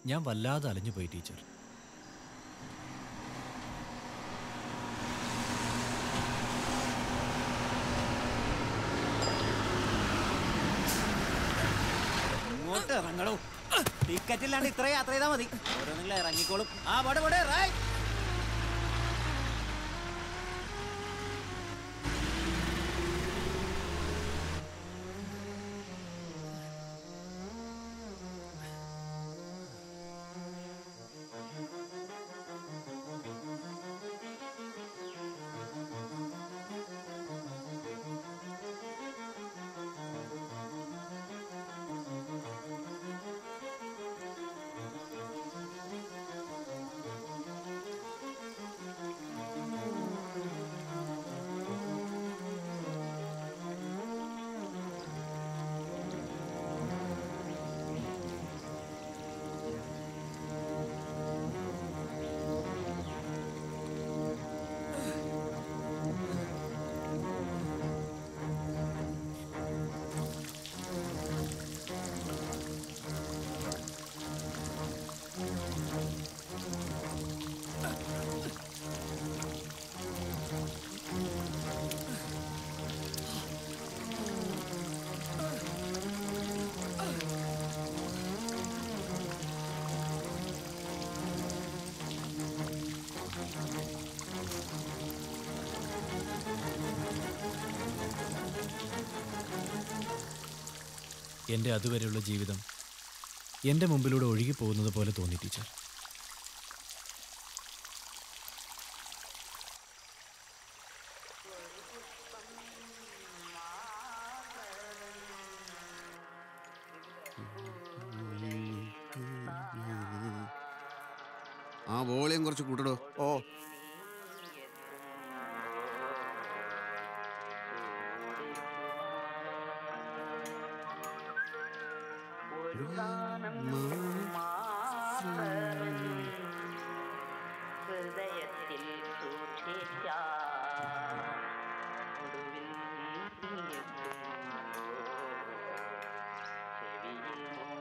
ഞാൻ വല്ലാതെ അലഞ്ഞു പോയി ടീച്ചർ ഇങ്ങോട്ട് ഇറങ്ങണോ ടിക്കറ്റ് ഇല്ലാണ്ട് ഇത്ര യാത്ര ചെയ്താൽ മതി ഓരോന്നില്ല ഇറങ്ങിക്കോളും ആ പോടെ പോടെ റൈറ്റ് എൻ്റെ അതുവരെയുള്ള ജീവിതം എൻ്റെ മുമ്പിലൂടെ ഒഴുകി പോകുന്നത് പോലെ തോന്നി ടീച്ചർ ആ വോളിയം കുറച്ച് കൂട്ടടോ ഓ ഹൃദയത്തിൽ സൂക്ഷിച്ച ഒടുവിൽ ചെവിയിൽ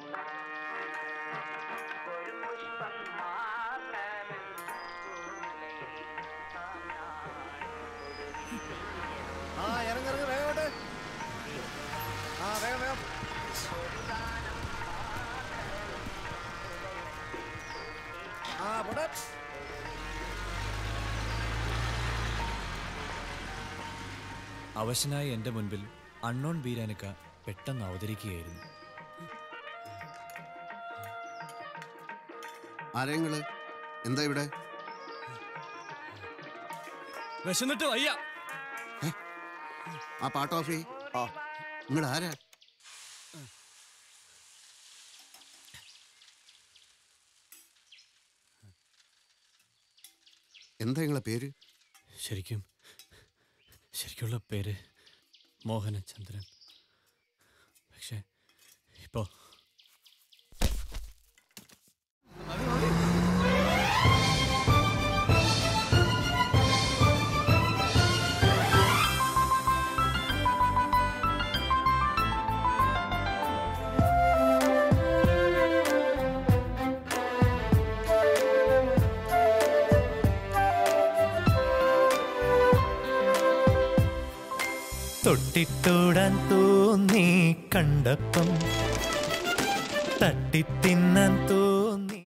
ഒരു പുഷ്പം മാത്രമേ പൂമുലയിൽ കാണാൻ ഒടുവിൽ ആ ഇറങ്ങി ഇറങ്ങി വേഗോട്ട് ആ വേഗം വേഗം ആ പോട്ടെ അവശനായ എൻ്റെ മുൻപിൽ അണ്ണോൺ ബീരാനിക്ക പെട്ടെന്ന് അവതരിക്കുകയായിരുന്നു ആരെങ്ങള് എന്താ ഇവിടെ വിശന്നിട്ട് വയ്യ ആ പാട്ട് ഓഫ് ചെയ് ആ നിങ്ങൾ ആരാ എന്താ നിങ്ങളെ പേര് ശരിക്കും ശരിക്കുള്ള പേര് മോഹനചന്ദ്രൻ പക്ഷേ ഇപ്പോ തൊട്ടിത്തോടാൻ തോന്നി കണ്ടപ്പം തട്ടിത്തിന്നാൻ തോ